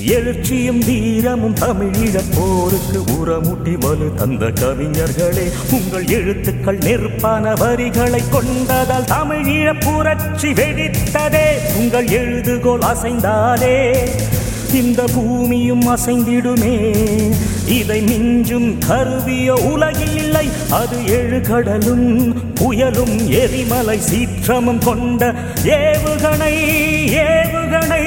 எழுச்சியும் வீரமும் தமிழீழப் போருக்கு உரமுட்டி வலு தந்த கவிஞர்களே உங்கள் எழுத்துக்கள் நெருப்பான வரிகளை கொண்டதால் தமிழீழ புரட்சி வெடித்ததே உங்கள் எழுதுகோல் அசைந்தாலே இந்த பூமியும் அசைந்திடுமே இதை மிஞ்சும் கருவியோ உலகில் இல்லை அது எழுகடலும் புயலும் எரிமலை சீற்றமும் கொண்ட ஏவுகணை ஏவுகணை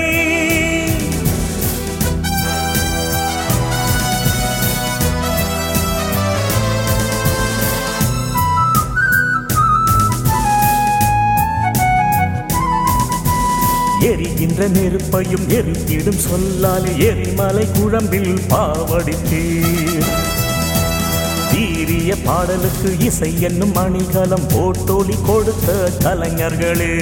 எரிகின்ற நெருப்பையும் எரித்திடும் சொல்லாலே எரிமலை குழம்பில் பாவடித்தீர் தீரிய பாடலுக்கு இசை என்னும் மணிகலம் போட்டோலி கொடுத்த கலைஞர்களே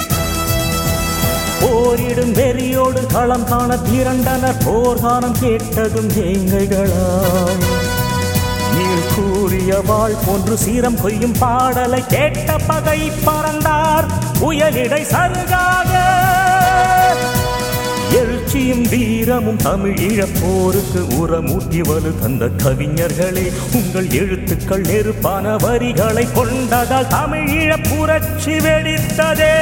போரிடும் வெறியோடு களம் காண திரண்டனர் போர்கானம் கேட்டதும் ஏங்கைகளாய் நீள் கூறிய வாழ் போன்று சீரம் கொய்யும் பாடலை கேட்ட பகை பறந்தார் புயலிடை சருகாக எழுச்சியும் வீரமும் தமிழீழப் போருக்கு உரமூட்டி வலு தந்த கவிஞர்களே உங்கள் எழுத்துக்கள் நெருப்பான வரிகளை கொண்டதால் தமிழீழ புரட்சி வெடித்ததே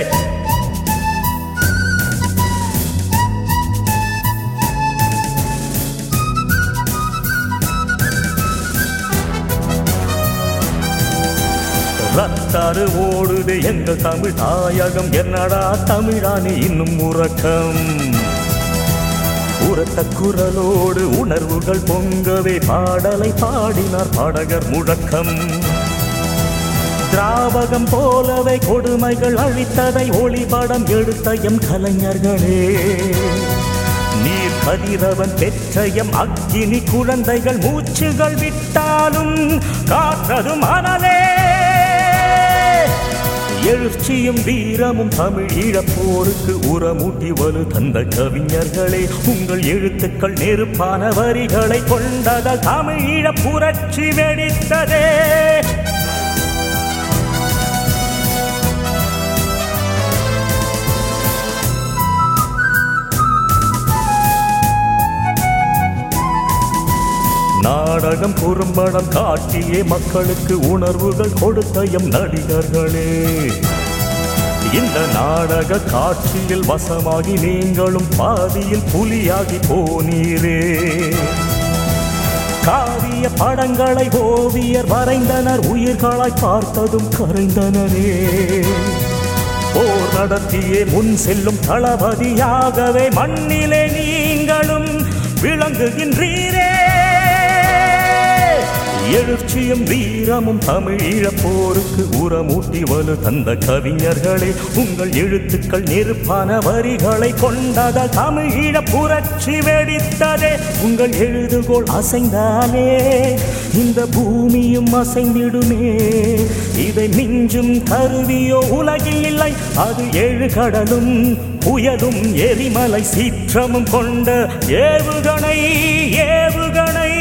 ரத்தாறு ஓடுது எங்கள் தமிழ் தாயகம் என்னடா தமிழானே இன்னும் உறக்கம் உரத்த குரலோடு உணர்வுகள் பொங்கவே பாடலை பாடினார் பாடகர் முழக்கம் திராவகம் போலவே கொடுமைகள் அழித்ததை ஒளிபடம் எடுத்த எம் கலைஞர்களே நீர் கதிரவன் பெற்ற எம் அக்கினி குழந்தைகள் மூச்சுகள் விட்டாலும் காற்றதும் அனலே எழுச்சியும் வீரமும் தமிழ் ஈழப்போருக்கு உரமூட்டி வலு தந்த கவிஞர்களே உங்கள் எழுத்துக்கள் நெருப்பான வரிகளை கொண்டதால் தமிழ் ஈழ புரட்சி வெடித்ததே நாடகம் குறும்படம் காட்டியே மக்களுக்கு உணர்வுகள் கொடுத்த எம் நடிகர்களே இந்த நாடக காட்சியில் வசமாகி நீங்களும் பாதியில் புலியாகி போனீரே காவிய படங்களை ஓவியர் வரைந்தனர் உயிர்களாய் பார்த்ததும் கரைந்தனரே போர் நடத்தியே முன் செல்லும் தளபதியாகவே மண்ணிலே நீங்களும் விளங்குகின்றீரே எழுச்சியும் வீரமும் தமிழீழ போருக்கு உரமூட்டி வலு தந்த கவிஞர்களே உங்கள் எழுத்துக்கள் நெருப்பான வரிகளை கொண்டதால் தமிழீழ புரட்சி வெடித்ததே உங்கள் எழுதுகோள் அசைந்தாலே இந்த பூமியும் அசைந்திடுமே இதை மிஞ்சும் கருவியோ உலகில் இல்லை அது ஏழு கடலும் புயலும் எரிமலை சீற்றமும் கொண்ட ஏவுகணை ஏவுகணை